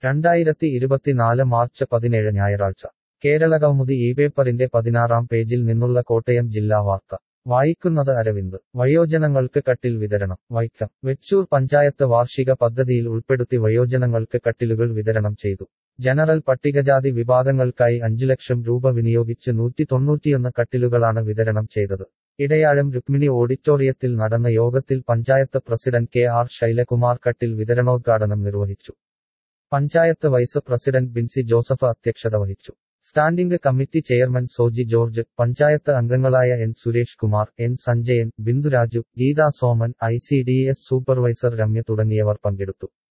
രണ്ടായിരത്തി ഇരുപത്തിനാല് മാർച്ച് പതിനേഴ് ഞായറാഴ്ച കേരളകൗമുദി ഈ പേപ്പറിന്റെ പതിനാറാം പേജിൽ നിന്നുള്ള കോട്ടയം ജില്ലാ വാർത്ത വായിക്കുന്നത് അരവിന്ദ് വയോജനങ്ങൾക്ക് കട്ടിൽ വിതരണം വൈക്കം വെച്ചൂർ പഞ്ചായത്ത് വാർഷിക പദ്ധതിയിൽ ഉൾപ്പെടുത്തി വയോജനങ്ങൾക്ക് കട്ടിലുകൾ വിതരണം ചെയ്തു ജനറൽ പട്ടികജാതി വിഭാഗങ്ങൾക്കായി അഞ്ചു ലക്ഷം രൂപ വിനിയോഗിച്ച് നൂറ്റി തൊണ്ണൂറ്റിയൊന്ന് കട്ടിലുകളാണ് വിതരണം ചെയ്തത് ഇടയാഴം രുക്മിണി ഓഡിറ്റോറിയത്തിൽ നടന്ന യോഗത്തിൽ panchayat president K R Sailakumar കട്ടിൽ വിതരണോദ്ഘാടനം നിർവഹിച്ചു പഞ്ചായത്ത് വൈസ് പ്രസിഡന്റ് ബിൻസി ജോസഫ് അധ്യക്ഷത വഹിച്ചു standing committee chairman Soji George panchayat അംഗങ്ങളായ N Suresh Kumar N Sanjayan Binduraju Geetha Soman I C D S supervisor Ramya തുടങ്ങിയവർ പങ്കെടുത്തു